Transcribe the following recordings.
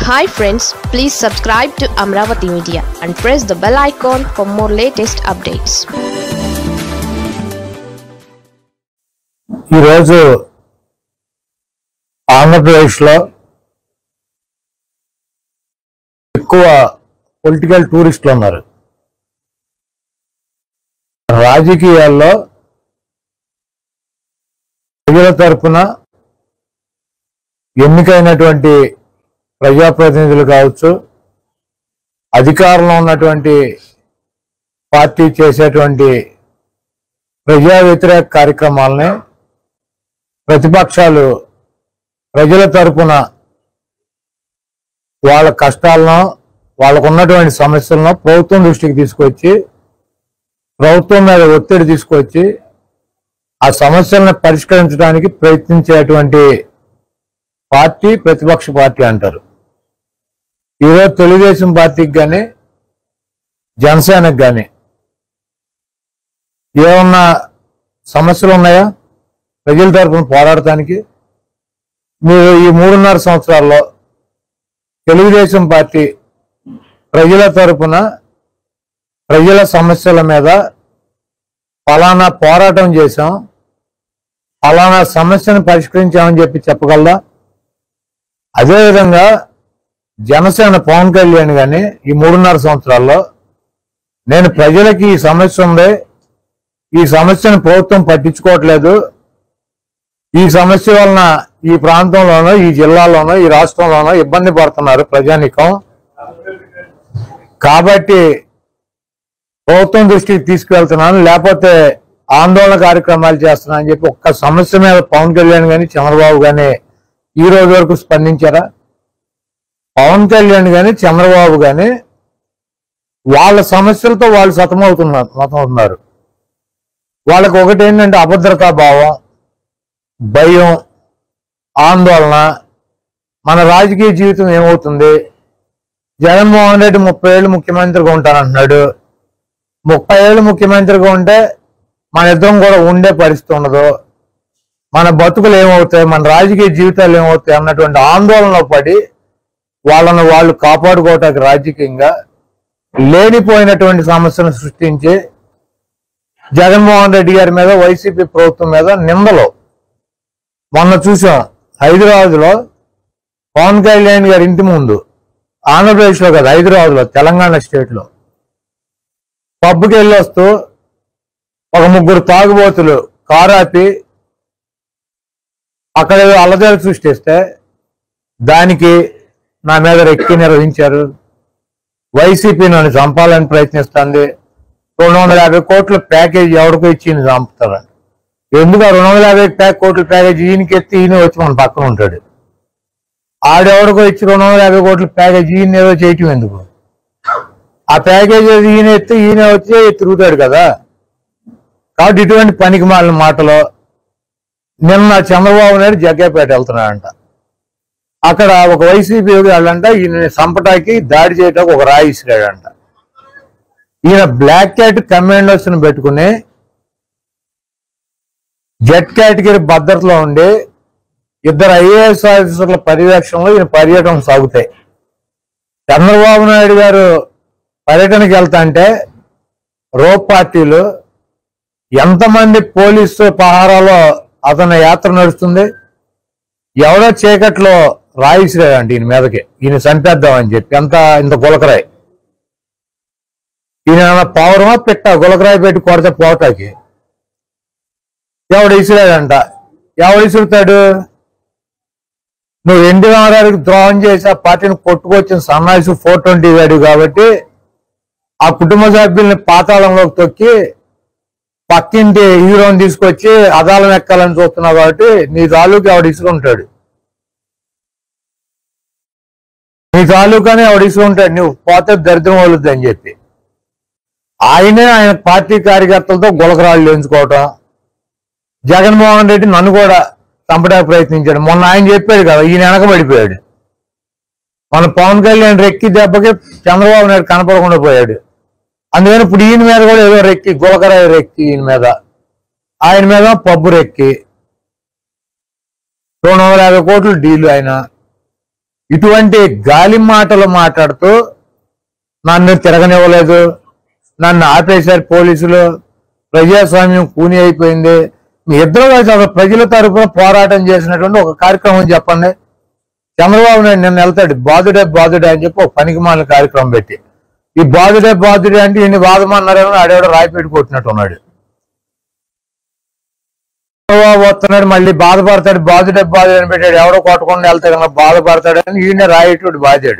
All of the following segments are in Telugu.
hi friends please subscribe to Amaravati media and press the bell icon for more latest updates ఈరోజు ఆంధ్రప్రదేశ్లో ఎక్కువ పొలిటికల్ టూరిస్టులు ఉన్నారు రాజకీయాల్లో ప్రజల తరపున ఎన్నికైనటువంటి ప్రజాప్రతినిధులు కావచ్చు అధికారంలో ఉన్నటువంటి పార్టీ చేసేటువంటి ప్రజా వ్యతిరేక కార్యక్రమాలని ప్రతిపక్షాలు ప్రజల తరపున వాళ్ళ కష్టాలను వాళ్ళకు ఉన్నటువంటి సమస్యలను ప్రభుత్వం దృష్టికి తీసుకొచ్చి ప్రభుత్వం మీద ఒత్తిడి తీసుకొచ్చి ఆ సమస్యలను పరిష్కరించడానికి ప్రయత్నించేటువంటి పార్టీ ప్రతిపక్ష పార్టీ అంటారు ఈరోజు తెలుగుదేశం పార్టీకి కానీ జనసేనకు కానీ ఏమన్నా సమస్యలు ఉన్నాయా ప్రజల తరపున పోరాడటానికి మీరు ఈ మూడున్నర సంవత్సరాల్లో తెలుగుదేశం పార్టీ ప్రజల తరపున ప్రజల సమస్యల మీద ఫలానా పోరాటం చేశాం ఫలానా సమస్యను పరిష్కరించామని చెప్పి చెప్పగలరా అదేవిధంగా జనసేన పవన్ కళ్యాణ్ గాని ఈ మూడున్నర సంవత్సరాల్లో నేను ప్రజలకి ఈ సమస్య ఉంది ఈ సమస్యను ప్రభుత్వం పట్టించుకోవట్లేదు ఈ సమస్య వలన ఈ ప్రాంతంలోనో ఈ జిల్లాలోనో ఈ రాష్ట్రంలోనో ఇబ్బంది పడుతున్నారు ప్రజానికం కాబట్టి ప్రభుత్వం దృష్టికి తీసుకువెళ్తున్నాను లేకపోతే ఆందోళన కార్యక్రమాలు చేస్తున్నాను అని చెప్పి ఒక్క సమస్య మీద పవన్ కళ్యాణ్ గాని చంద్రబాబు గాని ఈ రోజు వరకు స్పందించారా పవన్ కళ్యాణ్ గాని చంద్రబాబు గాని వాళ్ళ సమస్యలతో వాళ్ళు సతమవుతున్నారు సతమవుతున్నారు వాళ్ళకి ఒకటి ఏంటంటే అభద్రతా భావం భయం ఆందోళన మన రాజకీయ జీవితం ఏమవుతుంది జగన్మోహన్ రెడ్డి ముప్పై ఏళ్ళు ముఖ్యమంత్రిగా ఉంటానంటున్నాడు ముప్పై ఏళ్ళు ముఖ్యమంత్రిగా ఉంటే మన ఇద్దరం కూడా ఉండే పరిస్థితి ఉండదు మన బతుకులు ఏమవుతాయి మన రాజకీయ జీవితాలు ఏమవుతాయి అన్నటువంటి ఆందోళనలో పడి వాళ్ళను వాళ్ళు కాపాడుకోవటానికి రాజకీయంగా లేనిపోయినటువంటి సమస్యను సృష్టించి జగన్మోహన్ రెడ్డి గారి మీద వైసీపీ ప్రభుత్వం మీద నిందలు మొన్న చూసాం హైదరాబాద్ లో పవన్ కళ్యాణ్ గారి ఇంటి ముందు ఆంధ్రప్రదేశ్ లో కాదు హైదరాబాద్ లో తెలంగాణ స్టేట్ లో పబ్కి వెళ్ళి వస్తూ ఒక ముగ్గురు తాగుబోతులు కారు ఆపి అక్కడ ఏదో అల్లజడి సృష్టిస్తే దానికి నా మీద రెక్కి నిర్వహించారు వైసీపీ నన్ను చంపాలని ప్రయత్నిస్తుంది రెండు వందల యాభై కోట్ల ప్యాకేజ్ ఎవరికో ఇచ్చి ఈయన చంపుతారంట ఎందుకు ఆ రెండు వందల యాభై ప్యాక్ కోట్ల ప్యాకేజ్ ఈయనకి ఎత్తి ఈయన వచ్చి మన పక్కన ఉంటాడు ఆడెవడికో ఇచ్చి రెండు వందల యాభై కోట్ల ప్యాకేజ్ ఈయన ఏదో చేయటం ఎందుకు ఆ ప్యాకేజ్ ఏదో ఈయన ఎత్తి ఈయన వచ్చి తిరుగుతాడు కదా కాబట్టి ఇటువంటి పనికి మాలిన మాటలో నిన్న చంద్రబాబు నాయుడు జగ్గేపేట వెళ్తున్నాడంట అక్కడ ఒక వైసీపీ వాళ్ళంట ఈయన సంపటాకి దాడి చేయడానికి ఒక రాయి ఇసిరాడంట ఈయన బ్లాక్ క్యాట్ కమాండోస్ ని పెట్టుకుని జెట్ కేటగిరీ భద్రతలో ఉండి ఇద్దరు ఐఏఎస్ ఆఫీసర్ల పర్యవేక్షణలో ఈయన పర్యటన సాగుతాయి చంద్రబాబు నాయుడు గారు పర్యటనకి వెళ్తా అంటే రోప్ పార్టీలు ఎంతమంది పోలీసు పహారాలో అతని యాత్ర నడుస్తుంది ఎవడో చీకట్లో రాయిసిరాడండి ఈయన మీదకి ఈయన చంపేద్దామని చెప్పి ఎంత ఇంత గులకరాయి ఈయన ఏమన్నా పౌరమా పెట్ట గులకరాయి పెట్టి కొడితే పోటాకి ఎవడు ఇసిరాడంట ఎవడు ఇసురుతాడు నువ్వు ఎన్టీ రామారావుకి ద్రోహం చేసి ఆ పార్టీని కొట్టుకొచ్చిన సన్నాసి ఫోర్ ట్వంటీ వాడు కాబట్టి ఆ కుటుంబ సభ్యుల్ని పాతాళంలోకి తొక్కి పక్కింటి హీరోని తీసుకొచ్చి అదాలం ఎక్కాలని చూస్తున్నావు కాబట్టి నీ తాలూకు ఆవిడ ఇసుకుంటాడు నీ తాలూకానే ఆవిడ ఇసుకుంటాడు నువ్వు పోతే దరిద్రం వదులుద్ది అని చెప్పి ఆయనే ఆయన పార్టీ కార్యకర్తలతో గులకరాళ్ళు ఎంచుకోవటం జగన్మోహన్ రెడ్డి నన్ను కూడా చంపడానికి ప్రయత్నించాడు మొన్న ఆయన చెప్పాడు కదా ఈయన వెనకబడిపోయాడు మన పవన్ కళ్యాణ్ రెక్కి దెబ్బకి చంద్రబాబు నాయుడు కనపడకుండా పోయాడు అందుకని ఇప్పుడు ఈయన మీద కూడా ఏదో రెక్కి గులకరాయి రెక్కి ఈయన మీద ఆయన మీద పబ్బు రెక్కి రెండు వందల యాభై కోట్లు డీలు ఆయన ఇటువంటి గాలి మాటలు మాట్లాడుతూ నన్ను తిరగనివ్వలేదు నన్ను ఆపేశారు పోలీసులు ప్రజాస్వామ్యం కూని అయిపోయింది మీ ఇద్దరు కలిసి ఒక ప్రజల తరపున పోరాటం చేసినటువంటి ఒక కార్యక్రమం చెప్పండి చంద్రబాబు నాయుడు నిన్న వెళ్తాడు బాధుడే బాధుడే అని చెప్పి ఒక పనికి మాలిన కార్యక్రమం పెట్టి ఈ బాధుడే బాధుడే అంటే ఈయన బాధమన్నారేమో ఆడేవాడు రాయిపెట్టి కొట్టినట్టు ఉన్నాడు చంద్రబాబు వస్తున్నాడు మళ్ళీ బాధపడతాడు బాధుడే బాధుడే అని పెట్టాడు ఎవడో కొట్టకుండా వెళ్తాడు కన్నా బాధపడతాడు అని ఈయన రాయేటోడు బాధాడు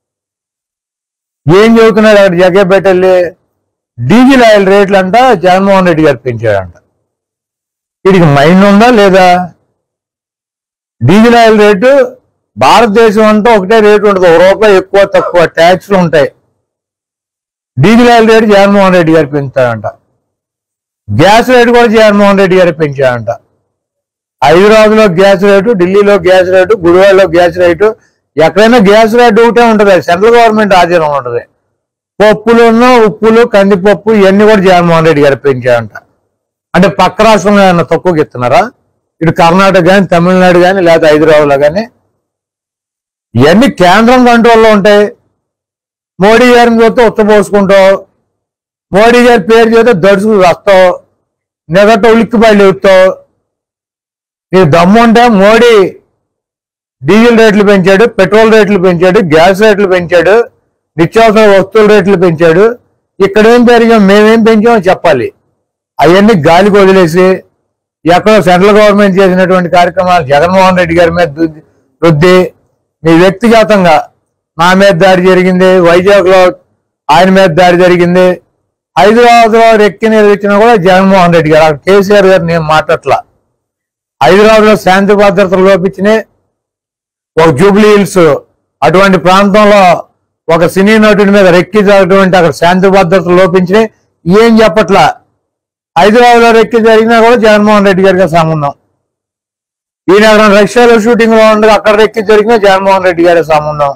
ఏం చెబుతున్నాడు అక్కడ జగ్గపేటల్లి డీజిల్ ఆయిల్ రేట్లు అంట జగన్మోహన్ రెడ్డి గారు పెంచాడంట వీడికి మైండ్ ఉందా లేదా డీజిల్ ఆయిల్ రేటు భారతదేశం అంతా ఒకటే రేటు ఉంటుంది ఒక రూపాయి ఎక్కువ తక్కువ ట్యాక్స్లు ఉంటాయి diesel oil rate Jaganmohan Reddy garu పెంచుతాడంట గ్యాస్ రేటు కూడా జగన్మోహన్ రెడ్డి గారు పెంచాడంట హైదరాబాద్ లో గ్యాస్ రేటు ఢిల్లీలో గ్యాస్ రేటు గుడివాడలో గ్యాస్ రేటు ఎక్కడైనా గ్యాస్ రేటు ఒకటే ఉంటుంది సెంట్రల్ గవర్నమెంట్ ఆధీనం ఉంటుంది పప్పులును ఉప్పులు కందిపప్పు ఇవన్నీ కూడా జగన్మోహన్ రెడ్డి గారు పెంచాడంట అంటే పక్క రాష్ట్రంలో ఏమన్నా తక్కువకి ఇస్తున్నారా ఇటు కర్ణాటక కానీ తమిళనాడు కానీ లేదా హైదరాబాద్లో కానీ ఇవన్నీ కేంద్రం కంట్రోల్లో ఉంటాయి మోడీ గారిని చూస్తే ఉత్తపోసుకుంటావు మోడీ గారి పేరు చేస్తే దడుచుకు వస్తావు నిగట ఉలిక్కిపల్లి ఎత్తావు నీ దమ్ము ఉంటే మోడీ డీజిల్ రేట్లు పెంచాడు పెట్రోల్ రేట్లు పెంచాడు గ్యాస్ రేట్లు పెంచాడు నిత్యావసర వస్తువుల రేట్లు పెంచాడు ఇక్కడ ఏం పెరిగాం మేమేం పెంచామో చెప్పాలి అవన్నీ గాలికి వదిలేసి ఎక్కడో సెంట్రల్ గవర్నమెంట్ చేసినటువంటి కార్యక్రమాలు జగన్మోహన్ రెడ్డి గారి మీద రుద్ది- రుద్ది మీ వ్యక్తిగతంగా నా మీద దాడి జరిగింది వైజాగ్ లో ఆయన మీద దాడి జరిగింది హైదరాబాద్ లో రెక్కి నిర్వహించినా కూడా జగన్మోహన్ రెడ్డి గారు అక్కడ కేసీఆర్ గారు నేను మాట్లాడలా హైదరాబాద్ లో శాంతి భద్రతలు లోపించినాయి ఒక జూబ్లీ హిల్స్ అటువంటి ప్రాంతంలో ఒక సినీ నటుడి మీద రెక్కించినటువంటి అక్కడ శాంతి భద్రతలు లోపించినాయి ఏం చెప్పట్లా హైదరాబాద్ లో రెక్కి జరిగినా కూడా జగన్మోహన్ రెడ్డి గారికి సంబంధం ఈయన అక్కడ రష్యాలో షూటింగ్ లో ఉండగా అక్కడ రెక్కి జరిగినా జగన్మోహన్ రెడ్డి గారి సంబంధం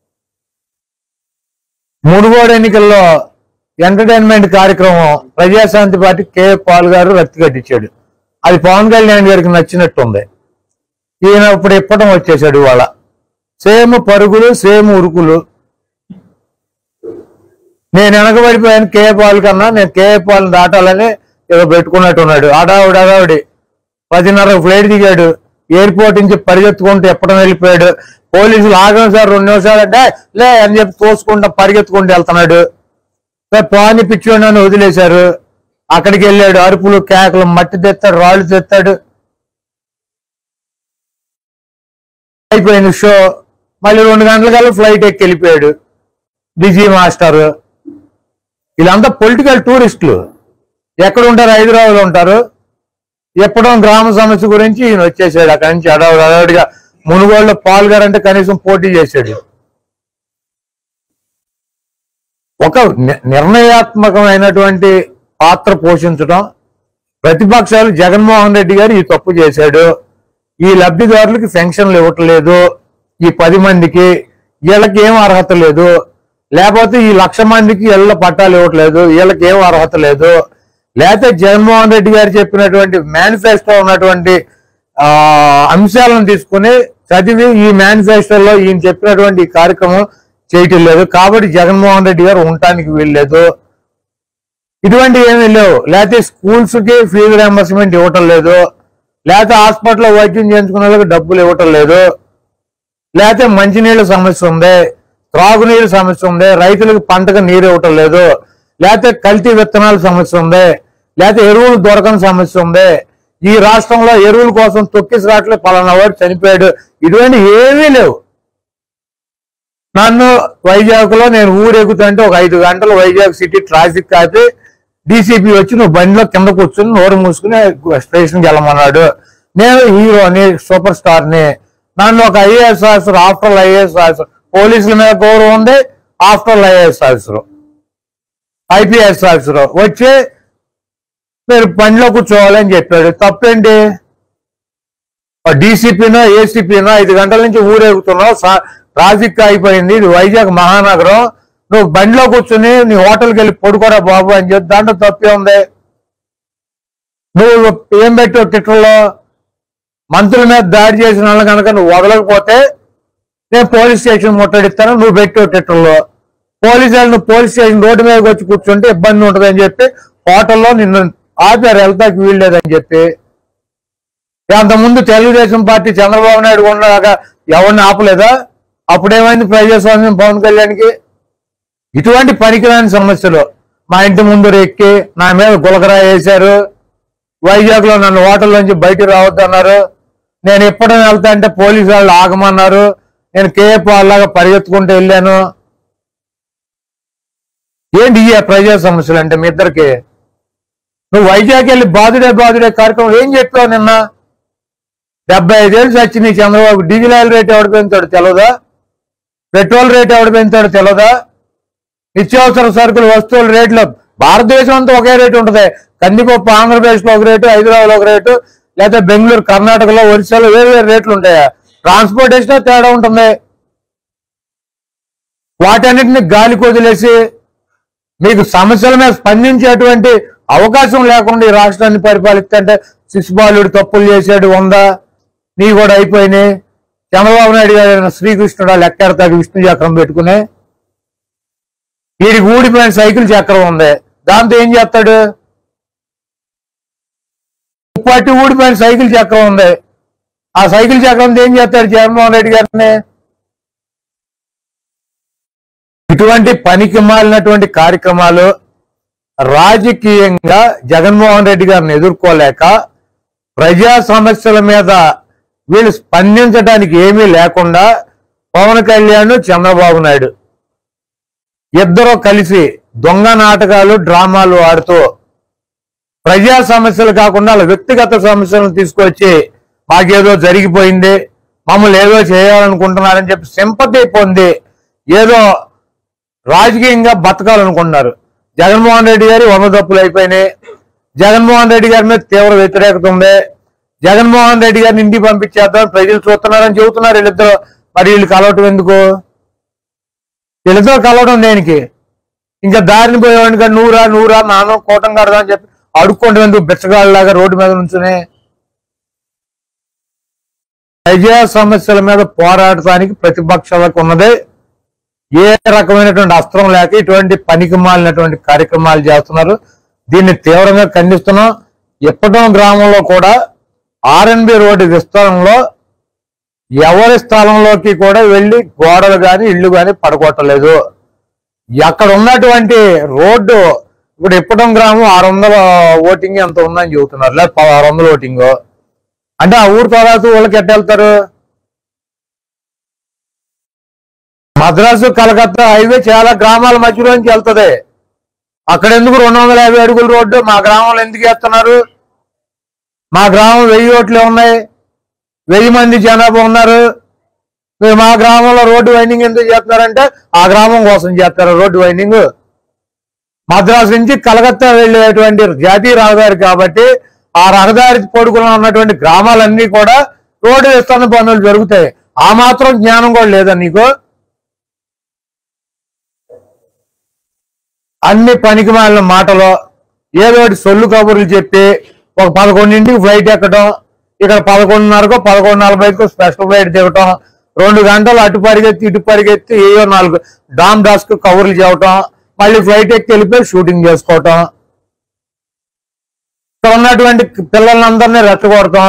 మునుగోడు ఎన్నికల్లో ఎంటర్టైన్మెంట్ కార్యక్రమం ప్రజాశాంతి పార్టీ కె పాల్ గారు రక్తి కట్టించాడు అది పవన్ కళ్యాణ్ గారికి నచ్చినట్టుంది ఈయన ఇప్పుడు ఇప్పటం వచ్చేసాడు ఇవాళ సేమ్ పరుగులు సేమ్ ఉరుకులు నేను వెనకబడిపోయాను కేఏ పాల్ కన్నా నేను కేఏ పాల్ దాటాలని ఏదో పెట్టుకున్నట్టున్నాడు అడావుడు అడావుడి పదిన్నర ఫ్లైట్ దిగాడు ఎయిర్పోర్ట్ నుంచి పరిగెత్తుకుంటూ ఎప్పడం వెళ్ళిపోయాడు పోలీసులు ఆగం సార్ రెండు నిమిషాలు అంటే లే అని చెప్పి తోసుకుంటా పరిగెత్తుకుంటూ వెళ్తున్నాడు సార్ పాని పిచ్చోడి అని వదిలేశారు అక్కడికి వెళ్ళాడు అరుపులు కేకలు మట్టి తెస్తాడు రాళ్ళు తెస్తాడు అయిపోయింది షో మళ్ళీ రెండు గంటలకల్లా ఫ్లైట్ ఎక్కి వెళ్ళిపోయాడు బిజీ మాస్టర్ వీళ్ళంతా పొలిటికల్ టూరిస్టులు ఎక్కడ ఉంటారు హైదరాబాద్ లో ఉంటారు ఎప్పుడో గ్రామ సమస్య గురించి ఈయన వచ్చేసాడు అక్కడి నుంచి అడవుడు అడవుడిగా మునుగోడులో పాల్గారంటే కనీసం పోటీ చేశాడు ఒక ని- నిర్ణయాత్మకమైనటువంటి పాత్ర పోషించడం ప్రతిపక్షాలు జగన్మోహన్ రెడ్డి గారు ఈ తప్పు చేశాడు ఈ లబ్ధిదారులకి పెన్షన్లు ఇవ్వట్లేదు ఈ పది మందికి వీళ్ళకి ఏం అర్హత లేదు లేకపోతే ఈ లక్ష మందికి ఇళ్ళ పట్టాలు ఇవ్వట్లేదు వీళ్ళకి ఏం అర్హత లేదు లేకపోతే జగన్మోహన్ రెడ్డి గారు చెప్పినటువంటి మేనిఫెస్టో ఉన్నటువంటి ఆ అంశాలను తీసుకుని చదివి ఈ మేనిఫెస్టోలో ఈయన చెప్పినటువంటి ఈ కార్యక్రమం చేయటం లేదు కాబట్టి జగన్మోహన్ రెడ్డి గారు ఉండటానికి వీల్లేదు ఇటువంటి ఏమీ లేవు లేకపోతే స్కూల్స్ కి ఫీజు రియంబర్స్మెంట్ ఇవ్వటం లేదు లేకపోతే హాస్పిటల్లో వైద్యం చేయించుకునే వాళ్ళకి డబ్బులు ఇవ్వటం లేదు లేకపోతే మంచినీళ్ళ సమస్య ఉంది త్రాగునీరు సమస్య ఉంది రైతులకు పంటకు నీరు ఇవ్వటం లేదు లేకపోతే కల్తీ విత్తనాల సమస్య ఉంది లేకపోతే ఎరువులు దొరకని సమస్య ఉంది ఈ రాష్ట్రంలో ఎరువుల కోసం తొక్కిసరాట్లు పలానా వాడు చనిపోయాడు ఇటువంటి ఏమీ లేవు నన్ను వైజాగ్ లో నేను ఊరెగుతుంటే ఒక ఐదు గంటలు వైజాగ్ సిటీ ట్రాఫిక్ ఆపి డీసీపీ వచ్చి నువ్వు బండిలో కింద కూర్చుని నోరు మూసుకుని స్టేషన్కి వెళ్ళమన్నాడు నేను హీరోని సూపర్ స్టార్ ని నన్ను ఒక IAS officer after IAS officer పోలీసుల మీద గౌరవం ఉంది after IAS officer IPS officer వచ్చి మీరు బండిలో కూర్చోవాలని చెప్పాడు తప్పేంటి డీసీపీనో ఏసీపీనో ఐదు గంటల నుంచి ఊరేగుతున్నావు సా- ట్రాఫిక్ అయిపోయింది ఇది వైజాగ్ మహానగరం నువ్వు బండిలో కూర్చుని నీ హోటల్కి వెళ్ళి పడుకోరా బాబు అని చెప్పి దాంట్లో తప్పే ఉంది నువ్వు ఏం పెట్టావు ట్విట్టర్లో మంత్రుల మీద దాడి చేసిన వాళ్ళు కనుక నువ్వు వదలకపోతే నేను పోలీస్ స్టేషన్ ముట్టడిస్తాను నువ్వు పెట్టు ట్విట్టర్లో పోలీసు వాళ్ళు నువ్వు పోలీస్ స్టేషన్ రోడ్డు మీదకి వచ్చి కూర్చుంటే ఇబ్బంది ఉంటుందని చెప్పి హోటల్లో నిన్ను ఆపారు వెళ్తాకి వీల్లేదని చెప్పి అంతకుముందు తెలుగుదేశం పార్టీ చంద్రబాబు నాయుడు ఉండగా ఎవరిని ఆపలేదా అప్పుడేమైంది ప్రజాస్వామ్యం పవన్ కళ్యాణ్కి ఇటువంటి పనికిరాని సమస్యలు మా ఇంటి ముందు ఎక్కి నా మీద గులకరా వేశారు వైజాగ్ లో నన్ను హోటల్లోంచి బయటికి రావద్దన్నారు నేను ఎప్పుడైనా వెళ్తా అంటే పోలీసు వాళ్ళు ఆగమన్నారు నేను కేఎఫ్ వాళ్ళలాగా పరిగెత్తుకుంటూ వెళ్ళాను ఏంటి ఈ ప్రజా సమస్యలు అంటే మీ ఇద్దరికి నువ్వు వైజాగ్ వెళ్ళి బాధుడే బాధుడే కార్యక్రమం ఏం చెప్పావు నిన్న డెబ్బై ఐదేళ్ళు చచ్చింది ఈ చంద్రబాబు డీజిల్ ఆయిల్ రేట్ ఎవడు పెంచాడు తెలవదా పెట్రోల్ రేట్ ఎవడు పెంచాడు తెలవదా నిత్యావసర సరుకులు వస్తువుల రేట్లు భారతదేశం అంతా ఒకే రేటు ఉంటుంది కందిపప్పు ఆంధ్రప్రదేశ్ లో ఒక రేటు హైదరాబాద్ లో ఒక రేటు లేదా బెంగళూరు కర్ణాటకలో ఒరిస్సాలో వేరు వేరు రేట్లు ఉంటాయా ట్రాన్స్పోర్టేషన్ తేడా ఉంటుంది వాటన్నిటిని గాలి కొదిలేసి మీకు సమస్యల మీద స్పందించేటువంటి అవకాశం లేకుండా ఈ రాష్ట్రాన్ని పరిపాలిస్తుంటే శిశుబాలుడు తప్పులు చేసాడు ఉందా నీ కూడా అయిపోయినాయి చంద్రబాబు నాయుడు గారు శ్రీకృష్ణుడు లెక్కెడతాడు విష్ణు చక్రం పెట్టుకుని వీడికి ఊడిపోయిన సైకిల్ చక్రం ఉంది దాంతో ఏం చేస్తాడు పట్టి ఊడిపోయిన సైకిల్ చక్రం ఉంది ఆ సైకిల్ చక్రంతో ఏం చేస్తాడు జగన్మోహన్ రెడ్డి గారిని ఇటువంటి పనికి మాలినటువంటి కార్యక్రమాలు రాజకీయంగా జగన్మోహన్ రెడ్డి గారిని ఎదుర్కోలేక ప్రజా సమస్యల మీద వీళ్ళు స్పందించడానికి ఏమీ లేకుండా పవన్ కళ్యాణ్ చంద్రబాబు నాయుడు ఇద్దరు కలిసి దొంగ నాటకాలు డ్రామాలు ఆడుతూ ప్రజా సమస్యలు కాకుండా వాళ్ళ వ్యక్తిగత సమస్యలను తీసుకొచ్చి మాకేదో జరిగిపోయింది మమ్మల్ని ఏదో చేయాలనుకుంటున్నారని చెప్పి సింపతి పొంది ఏదో రాజకీయంగా బతకాలనుకుంటున్నారు జగన్మోహన్ రెడ్డి గారి వంద తప్పులు అయిపోయినాయి జగన్మోహన్ రెడ్డి గారి మీద తీవ్ర వ్యతిరేకత ఉంది జగన్మోహన్ రెడ్డి గారిని ఇంటికి పంపించేద్దాం ప్రజలు చూస్తున్నారని చెబుతున్నారు వీళ్ళిద్దరు మరి వీళ్ళు కలవటం ఎందుకు వీళ్ళిద్దరు కలవడం దేనికి ఇంకా దారిని పోయేవాడిని కానీ నూరా నూరా నాన్న కోటం కడదా అని చెప్పి అడుక్కోవడం ఎందుకు బిచ్చగాళ్ళలాగా రోడ్డు మీద నుంచుని ప్రజా సమస్యల మీద పోరాడటానికి ప్రతిపక్షాలకు ఉన్నదే ఏ రకమైనటువంటి అస్త్రం లేక ఇటువంటి పనికి మాలినటువంటి కార్యక్రమాలు చేస్తున్నారు దీన్ని తీవ్రంగా ఖండిస్తున్నాం ఇప్పటం గ్రామంలో కూడా ఆర్ఎన్బి రోడ్డు విస్తరణలో ఎవరి స్థలంలోకి కూడా వెళ్ళి గోడలు గాని ఇల్లు గాని పడగొట్టలేదు అక్కడ ఉన్నటువంటి రోడ్డు ఇప్పుడు ఇప్పటం గ్రామం ఆరు వందల ఓటింగ్ ఎంత ఉందని చెబుతున్నారు లేదా ఆరు వందల ఓటింగ్ అంటే ఆ ఊరు తర్వాత వాళ్ళకి ఎట్ట వెళ్తారు మద్రాసు కలకత్తా హైవే చాలా గ్రామాల మధ్యలోంచి వెళ్తది అక్కడ ఎందుకు రెండు వందల యాభై అడుగుల రోడ్డు మా గ్రామంలో ఎందుకు వేస్తున్నారు మా గ్రామం వెయ్యి ఓట్లే ఉన్నాయి వెయ్యి మంది జనాభా ఉన్నారు మీరు మా గ్రామంలో రోడ్డు వైండింగ్ ఎందుకు చేస్తున్నారంటే ఆ గ్రామం కోసం చేస్తారు రోడ్డు వైండింగ్ మద్రాసు నుంచి కలకత్తా వెళ్ళేటువంటి జాతీయ రహదారి కాబట్టి ఆ రహదారి పొడుగున ఉన్నటువంటి గ్రామాలన్నీ కూడా రోడ్డు విస్తరణ పనులు జరుగుతాయి ఆ మాత్రం జ్ఞానం కూడా లేదా నీకు అన్ని పనికి మాలిన మాటలు ఏదో ఒకటి సొల్లు కబుర్లు చెప్పి ఒక పదకొండింటికి ఫ్లైట్ ఎక్కడం ఇక్కడ పదకొండున్నరకో పదకొండు నలభైకో స్పెషల్ ఫ్లైట్ దిగటం రెండు గంటలు అటు పరిగెత్తి ఇటు పరిగెత్తి ఏయో నాలుగు డామ్ డాస్క్ కబుర్లు చేయటం మళ్ళీ ఫ్లైట్ ఎక్కి వెళ్ళిపోయి షూటింగ్ చేసుకోవటం ఇక్కడ ఉన్నటువంటి పిల్లలందరినీ రెచ్చగొడతాం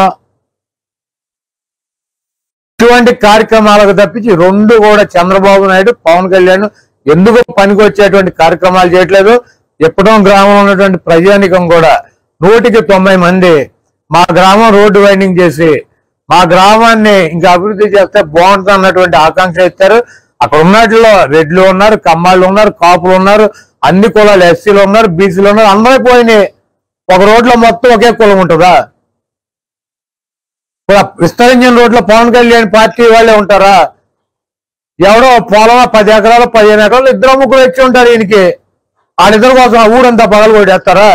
ఇటువంటి కార్యక్రమాలకు తప్పించి రెండు కూడా చంద్రబాబు నాయుడు పవన్ కళ్యాణ్ ఎందుకు పనికి వచ్చేటువంటి కార్యక్రమాలు చేయట్లేదు ఎప్పుడో గ్రామంలో ఉన్నటువంటి ప్రజానికం కూడా నూటికి తొంభై మంది మా గ్రామం రోడ్డు వైండింగ్ చేసి మా గ్రామాన్ని ఇంకా అభివృద్ధి చేస్తే బాగుంటుంది అన్నటువంటి ఆకాంక్ష ఇస్తారు అక్కడ ఉన్నట్లో రెడ్లు ఉన్నారు కమ్మాళ్ళు ఉన్నారు కాపులు ఉన్నారు అన్ని కులాలు ఎస్సీలు ఉన్నారు బీసీలు ఉన్నారు అందరూ పోయినాయి ఒక రోడ్లో మొత్తం ఒకే కులం ఉంటుందా ఇప్పుడు ఆ విస్తరించిన రోడ్లో పవన్ కళ్యాణ్ పార్టీ వాళ్ళే ఉంటారా ఎవడో పొలం పది ఎకరాలు పదిహేను ఎకరాలు ఇద్దరు ముగ్గురు వచ్చి ఉంటారు ఈయనకి వాళ్ళిద్దరి కోసం ఆ ఊరంతా పగలు కొట్టేస్తారా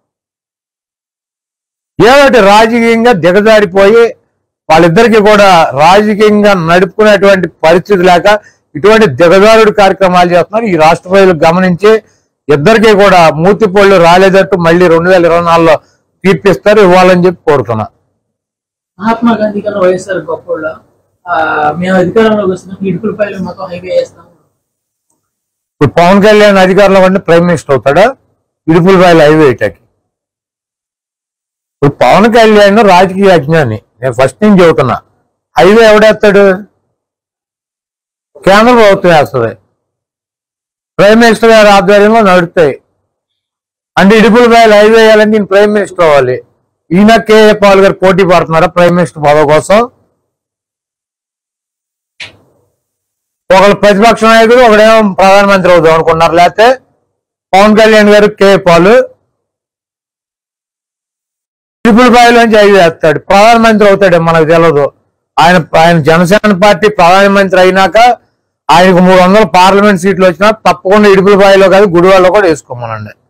ఏమిటి రాజకీయంగా దిగజారిపోయి వాళ్ళిద్దరికి కూడా రాజకీయంగా నడుపుకునేటువంటి పరిస్థితి లేక ఇటువంటి దిగజారుడు కార్యక్రమాలు చేస్తున్నారు ఈ రాష్ట్ర ప్రజలు గమనించి ఇద్దరికి కూడా మూతిపోళ్ళు రాలేదట్టు మళ్ళీ రెండు వేల ఇరవై నాలుగులో తీర్పిస్తారు ఇవ్వాలని చెప్పి కోరుతున్నా మహాత్మా గాంధీ కన్నా వైఎస్ఆర్ గొప్పోళ్ళ ఆ, మేము అధికారంలోకి వస్తున్నాం ఇడుపులపల్లి మొత్తం హైవే వేస్తాం ఇప్పుడు పవన్ కళ్యాణ్ అధికారంలో ఉండి ప్రైమ్ మినిస్టర్ అవుతాడా ఇడుపులపాయలు హైవే ఇటాకి ఇప్పుడు పవన్ కళ్యాణ్ రాజకీయ అజ్ఞాని నేను ఫస్ట్ నుంచి చెబుతున్నా హైవే ఎవడేస్తాడు కేంద్ర ప్రభుత్వం వేస్తుంది ప్రైమ్ మినిస్టర్ గారి ఆధ్వర్యంలో నడుస్తాయి అంటే ఇడుపులపాయలు హైవే వేయాలంటే నేను ప్రైమ్ మినిస్టర్ అవ్వాలి ఈయన కేఏ పాల్ గారు పోటీ పడుతున్నారా ప్రైమ్ మినిస్టర్ పదవి కోసం ఒకళ్ళు ప్రతిపక్ష నాయకుడు ఒకడేమో ప్రధానమంత్రి అవుదాం అనుకున్నారు లేకపోతే పవన్ కళ్యాణ్ గారు కే పాలు నుంచి ఐదు వేస్తాడు ప్రధానమంత్రి అవుతాడు మనకు తెలియదు ఆయన ఆయన జనసేన పార్టీ ప్రధానమంత్రి అయినాక ఆయనకు మూడు వందల పార్లమెంట్ సీట్లు వచ్చినా తప్పకుండా ఇడుపులపాయలో కాదు గుడివాడలో కూడా వేసుకోమనండి